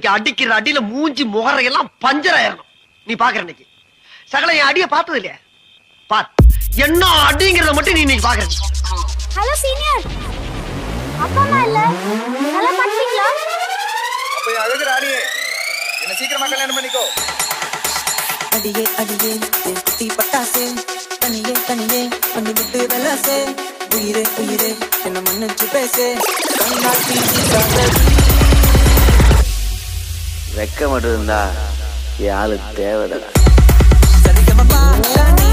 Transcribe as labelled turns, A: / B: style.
A: இன்னைக்கு அடிக்கிற அடியில மூஞ்சி முகரையெல்லாம் பஞ்சர் ஆயிரணும் நீ பாக்குற இன்னைக்கு சகல என் அடிய பார்த்தது இல்லையா பாத் என்ன அடிங்கிறத மட்டும் நீ இன்னைக்கு பாக்குற
B: ஹலோ சீனியர் அப்பா அம்மா இல்ல நல்லா பாத்தீங்களா
C: அப்ப என் அழகு ராணியே என்ன சீக்கிரமா கல்யாணம் பண்ணிக்கோ
D: அடியே அடியே என் குட்டி பட்டாசே தனியே தனியே பண்ணி விட்டு வெலாசே உயிரே உயிரே என்ன மன்னிச்சு பேசே கண்ணாட்டி
E: வெக்க மட்டும் இருந்தா என் ஆளு தேவைதான்
D: சரிகமபா ஷானி